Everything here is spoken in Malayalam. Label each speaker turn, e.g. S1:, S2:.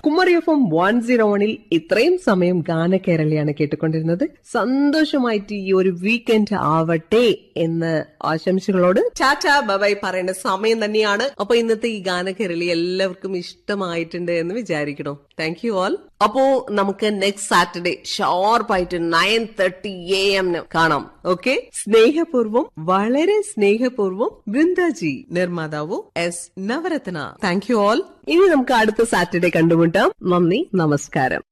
S1: കുമ്മറി എഫ് എം വൺ സീറോ വണിൽ ഇത്രയും സമയം ഗാന കേരളയാണ് കേട്ടുകൊണ്ടിരുന്നത് സന്തോഷമായിട്ട് ഈ ഒരു വീക്കെൻഡ് ആവട്ടെ എന്ന് ആശംസകളോട് ചാറ്റ ബബായി പറയേണ്ട സമയം തന്നെയാണ് അപ്പൊ ഇന്നത്തെ ഈ ഗാന കേരളി എല്ലാവർക്കും ഇഷ്ടമായിട്ടുണ്ട് എന്ന് വിചാരിക്കണോ താങ്ക് യു ഓൾ അപ്പോ നമുക്ക് നെക്സ്റ്റ് സാറ്റർഡേ ഷാർപ്പായിട്ട് നയൻ തേർട്ടി എ എമ്മിന് കാണാം ഓക്കെ സ്നേഹപൂർവം വളരെ സ്നേഹപൂർവം ബൃന്ദാജി നിർമ്മാതാവു S Navaratna thank you all ഇനി നമുക്ക് അടുത്ത സാറ്റർഡേ കണ്ടുമുട്ടാം നന്ദി നമസ്കാരം